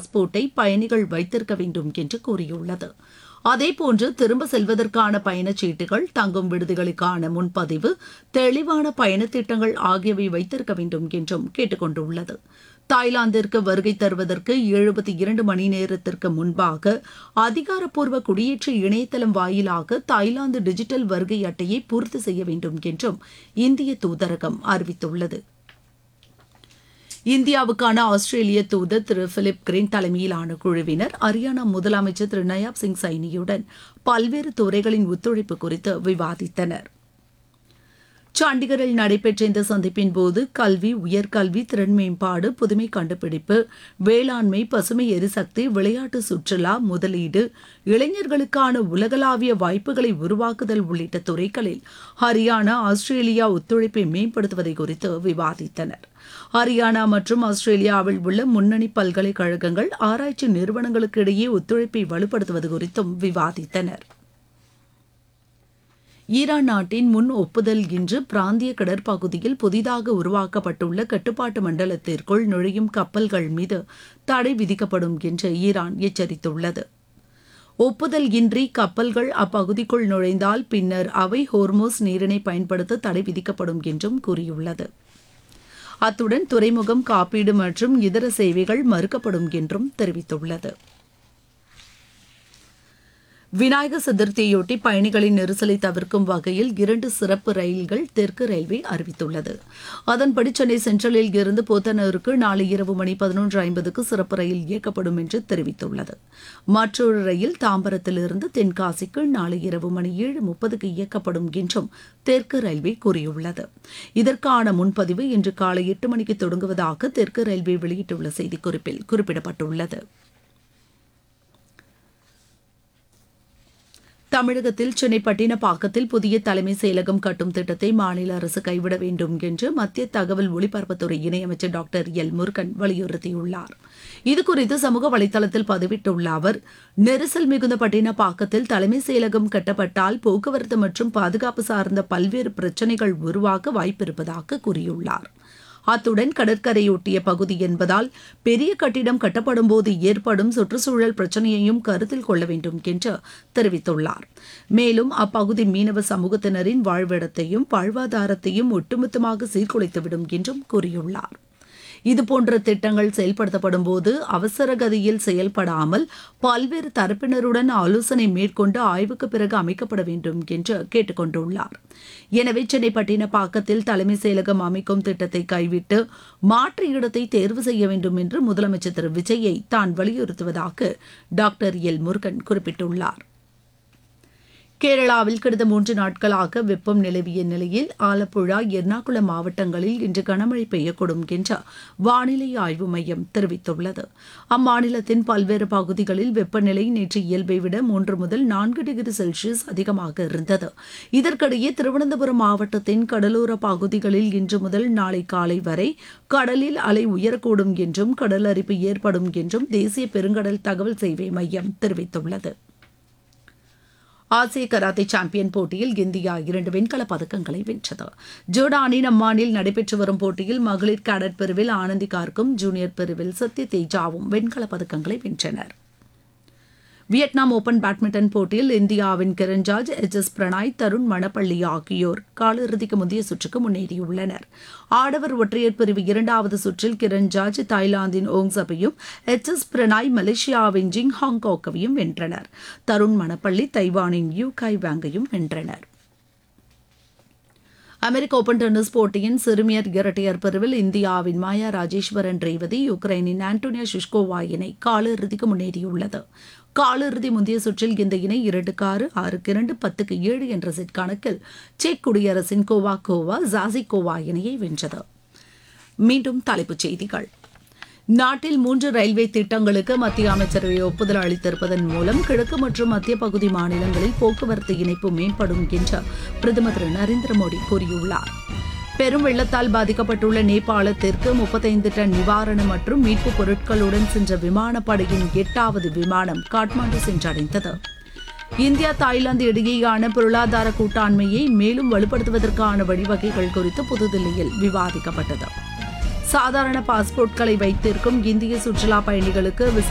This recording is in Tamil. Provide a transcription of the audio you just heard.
பாஸ்போர்ட்டை பயணிகள் வைத்திருக்க வேண்டும் என்று கூறியுள்ளது அதேபோன்று திரும்ப செல்வதற்கான பயணச்சீட்டுகள் தங்கும் விடுதிகளுக்கான முன்பதிவு தெளிவான பயணத் திட்டங்கள் ஆகியவை வைத்திருக்க வேண்டும் என்றும் கேட்டுக் கொண்டுள்ளது தாய்லாந்திற்கு வருகை தருவதற்கு எழுபத்தி இரண்டு மணி நேரத்திற்கு முன்பாக அதிகாரப்பூர்வ குடியேற்ற இணையதளம் வாயிலாக தாய்லாந்து டிஜிட்டல் வருகை அட்டையை பூர்த்தி செய்ய வேண்டும் என்றும் இந்திய தூதரகம் அறிவித்துள்ளது இந்தியாவுக்கான ஆஸ்திரேலிய தூதர் திரு பிலிப் கிரீன் தலைமையிலான குழுவினர் ஹரியானா முதலமைச்சர் திரு நயாப் சிங் சைனியுடன் பல்வேறு துறைகளின் ஒத்துழைப்பு குறித்து விவாதித்தனர் சண்டிகரில் நடைபெற்ற இந்த சந்திப்பின் போது கல்வி உயர்கல்வி திறன் மேம்பாடு புதுமை கண்டுபிடிப்பு வேளாண்மை பசுமை எரிசக்தி விளையாட்டு சுற்றுலா முதலீடு இளைஞர்களுக்கான உலகளாவிய வாய்ப்புகளை உருவாக்குதல் உள்ளிட்ட துறைகளில் ஹரியானா ஆஸ்திரேலியா ஒத்துழைப்பை மேம்படுத்துவதை குறித்து விவாதித்தனர் ஹரியானா மற்றும் ஆஸ்திரேலியாவில் உள்ள முன்னணி பல்கலைக்கழகங்கள் ஆராய்ச்சி நிறுவனங்களுக்கு இடையே ஒத்துழைப்பை வலுப்படுத்துவது குறித்தும் விவாதித்தனர் ஈரான் நாட்டின் முன் ஒப்புதல் இன்று பிராந்திய கடற்பகுதியில் புதிதாக உருவாக்கப்பட்டுள்ள கட்டுப்பாட்டு மண்டலத்திற்குள் நுழையும் கப்பல்கள் மீது தடை விதிக்கப்படும் என்று ஈரான் எச்சரித்துள்ளது ஒப்புதல் இன்றி கப்பல்கள் அப்பகுதிக்குள் நுழைந்தால் பின்னர் அவை ஹோர்மோஸ் நீரினை பயன்படுத்த தடை விதிக்கப்படும் என்றும் கூறியுள்ளது அத்துடன் துறைமுகம் காப்பீடு மற்றும் இதர சேவைகள் மறுக்கப்படும் என்றும் தெரிவித்துள்ளது விநாயகர் சதுர்த்தியொட்டி பயணிகளின் நெரிசலை தவிர்க்கும் வகையில் இரண்டு சிறப்பு ரயில்கள் தெற்கு ரயில்வே அறிவித்துள்ளது அதன்படி சென்னை சென்ட்ரலில் இருந்து போத்தனூருக்கு நாளை இரவு மணி பதினொன்று ஐம்பதுக்கு சிறப்பு ரயில் இயக்கப்படும் என்று தெரிவித்துள்ளது மற்றொரு ரயில் தாம்பரத்திலிருந்து தென்காசிக்கு நாளை இரவு மணி ஏழு முப்பதுக்கு இயக்கப்படும் என்றும் தெற்கு ரயில்வே கூறியுள்ளது இதற்கான முன்பதிவு இன்று காலை எட்டு மணிக்கு தொடங்குவதாக தெற்கு ரயில்வே வெளியிட்டுள்ள செய்திக்குறிப்பில் குறிப்பிடப்பட்டுள்ளது தமிழகத்தில் சென்னை பட்டினப்பாக்கத்தில் புதிய தலைமை செயலகம் கட்டும் திட்டத்தை மாநில அரசு கைவிட வேண்டும் என்று மத்திய தகவல் ஒலிபரப்புத்துறை இணையமைச்சர் டாக்டர் எல் முருகன் வலியுறுத்தியுள்ளார் இதுகுறித்து சமூக வலைதளத்தில் பதிவிட்டுள்ள அவர் நெரிசல் மிகுந்த பட்டினப்பாக்கத்தில் தலைமை செயலகம் கட்டப்பட்டால் போக்குவரத்து மற்றும் பாதுகாப்பு சார்ந்த பல்வேறு பிரச்சினைகள் உருவாக வாய்ப்பிருப்பதாக கூறியுள்ளார் அத்துடன் கடற்கரையொட்டிய பகுதி என்பதால் பெரிய கட்டிடம் கட்டப்படும் போது ஏற்படும் சுற்றுச்சூழல் பிரச்சனையையும் கருத்தில் கொள்ள வேண்டும் என்று தெரிவித்துள்ளார் மேலும் அப்பகுதி மீனவ சமூகத்தினரின் வாழ்விடத்தையும் வாழ்வாதாரத்தையும் ஒட்டுமொத்தமாக சீர்குலைத்துவிடும் என்றும் கூறியுள்ளார் இதுபோன்ற திட்டங்கள் செயல்படுத்தப்படும் போது அவசர கதியில் செயல்படாமல் பல்வேறு தரப்பினருடன் ஆலோசனை மேற்கொண்டு ஆய்வுக்கு பிறகு அமைக்கப்பட வேண்டும் என்று கேட்டுக் கொண்டுள்ளார் எனவே சென்னை பட்டினப்பாக்கத்தில் தலைமை செயலகம் அமைக்கும் திட்டத்தை கைவிட்டு மாற்று இடத்தை தேர்வு செய்ய வேண்டும் என்று முதலமைச்சர் திரு விஜயை தான் வலியுறுத்துவதாக டாக்டர் எல் முருகன் குறிப்பிட்டுள்ளார் கேரளாவில் கடந்த மூன்று நாட்களாக வெப்பம் நிலவிய நிலையில் ஆலப்புழா எர்ணாகுளம் மாவட்டங்களில் இன்று கனமழை பெய்யக்கூடும் என்று வானிலை ஆய்வு மையம் தெரிவித்துள்ளது அம்மாநிலத்தின் பல்வேறு பகுதிகளில் வெப்பநிலை நேற்று இயல்பை விட மூன்று முதல் நான்கு டிகிரி செல்சியஸ் அதிகமாக இருந்தது இதற்கிடையே திருவனந்தபுரம் மாவட்டத்தின் கடலோர பகுதிகளில் இன்று முதல் நாளை காலை வரை கடலில் அலை உயரக்கூடும் என்றும் கடல் அரிப்பு ஏற்படும் என்றும் தேசிய பெருங்கடல் தகவல் சேவை மையம் தெரிவித்துள்ளது ஆசிய கராத்தே சாம்பியன் போட்டியில் இந்தியா இரண்டு வெண்கலப் பதக்கங்களை வென்றது ஜோர்டானின் அம்மானில் நடைபெற்று வரும் போட்டியில் மகளிர் கேடட் பிரிவில் ஆனந்தி கார்க்கும் ஜூனியர் பிரிவில் சத்ய தேஜாவும் வெண்கலப் பதக்கங்களை வென்றனர் வியட்நாம் ஓபன் பேட்மிண்டன் போட்டியில் இந்தியாவின் கிரண்ஜார்ஜ் எச் எஸ் பிரணாய் தருண் மணப்பள்ளி ஆகியோர் காலிறுதிக்கு முந்தைய சுற்றுக்கு முன்னேறியுள்ளனர் ஆடவர் ஒற்றையர் பிரிவு இரண்டாவது சுற்றில் கிரண்ஜார்ஜ் தாய்லாந்தின் ஓங்சபையும் எச் எஸ் பிரணாய் மலேசியாவின் ஜிங் ஹாங்காக்கையும் வென்றனர் தருண் மணப்பள்ளி தைவானின் யூ காய் வாங்கையும் வென்றனர் அமெரிக்க ஓபன் டென்னிஸ் போட்டியின் சிறுமியர் இரட்டையர் பிரிவில் இந்தியாவின் மாயா ராஜேஸ்வரன் ரேவதி யுக்ரைனின் ஆண்டோனியா ஷிஷ்கோவா இணை காலிறுதிக்கு முன்னேறியுள்ளது காலிறுதி முந்தைய சுற்றில் இந்த இணை இரண்டுக்கு ஆறு ஆறுக்கு இரண்டு பத்துக்கு ஏழு என்ற செட் கணக்கில் செக் குடியரசின் கோவா கோவா ஜாசிகோவா இணையை வென்றது மீண்டும் தலைப்புச் செய்திகள் நாட்டில் மூன்று ரயில்வே திட்டங்களுக்கு மத்திய அமைச்சரவை ஒப்புதல் அளித்திருப்பதன் மூலம் கிழக்கு மற்றும் மத்திய பகுதி மாநிலங்களில் போக்குவரத்து இணைப்பு மேம்படும் என்று பிரதமர் திரு நரேந்திர மோடி கூறியுள்ளார் பெரும் வெள்ளத்தால் பாதிக்கப்பட்டுள்ள நேபாளத்திற்கு முப்பத்தைந்து டன் நிவாரணம் மற்றும் மீட்புப் பொருட்களுடன் சென்ற விமானப்படையின் எட்டாவது விமானம் காட்மாண்டு சென்றடைந்தது இந்தியா தாய்லாந்து இடையேயான பொருளாதார கூட்டாண்மையை மேலும் வலுப்படுத்துவதற்கான வழிவகைகள் குறித்து புதுதில்லியில் விவாதிக்கப்பட்டது சாதாரண பாஸ்போர்ட்களை வைத்திருக்கும் இந்திய சுற்றுலா பயணிகளுக்கு விசா